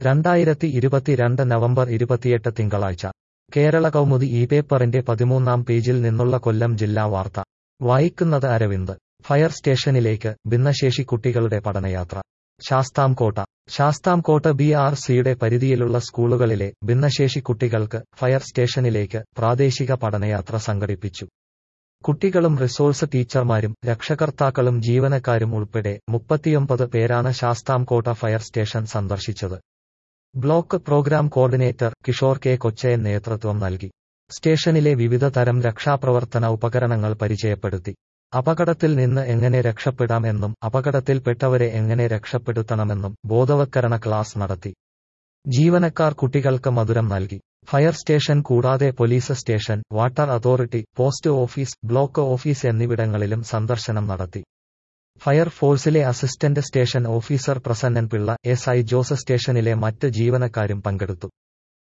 രണ്ടായിരത്തി ഇരുപത്തിരണ്ട് നവംബർ ഇരുപത്തിയെട്ട് തിങ്കളാഴ്ച കേരള കൗമുദി ഈ പേപ്പറിന്റെ പതിമൂന്നാം പേജിൽ നിന്നുള്ള കൊല്ലം ജില്ലാ വാർത്ത വായിക്കുന്നത് അരവിന്ദ് ഫയർ സ്റ്റേഷനിലേക്ക് ഭിന്നശേഷി കുട്ടികളുടെ പഠനയാത്ര ശാസ്താംകോട്ട ശാസ്താംകോട്ട ബി ആർ സിയുടെ പരിധിയിലുള്ള സ്കൂളുകളിലെ ഭിന്നശേഷി കുട്ടികൾക്ക് ഫയർ സ്റ്റേഷനിലേക്ക് പ്രാദേശിക പഠനയാത്ര സംഘടിപ്പിച്ചു കുട്ടികളും റിസോഴ്സ് ടീച്ചർമാരും രക്ഷകർത്താക്കളും ജീവനക്കാരും ഉൾപ്പെടെ മുപ്പത്തിയൊമ്പത് പേരാണ് ശാസ്താംകോട്ട ഫയർ സ്റ്റേഷൻ സന്ദർശിച്ചത് block programme coordinator Kishore K Kochayan നേതൃത്വം നൽകി സ്റ്റേഷനിലെ വിവിധ തരം രക്ഷാപ്രവർത്തന ഉപകരണങ്ങൾ പരിചയപ്പെടുത്തി അപകടത്തിൽ നിന്ന് എങ്ങനെ രക്ഷപ്പെടാം എന്നും അപകടത്തിൽപ്പെട്ടവരെ എങ്ങനെ രക്ഷപ്പെടുത്തണമെന്നും ബോധവത്കരണ ക്ലാസ് നടത്തി ജീവനക്കാർ കുട്ടികൾക്ക് മധുരം നൽകി ഫയർ സ്റ്റേഷൻ കൂടാതെ police station water authority post office block office എന്നിവിടങ്ങളിലും സന്ദർശനം നടത്തി ഫയർഫോഴ്സിലെ assistant station officer Prasannan Pillai S I Jose സ്റ്റേഷനിലെ മറ്റ് ജീവനക്കാരും പങ്കെടുത്തു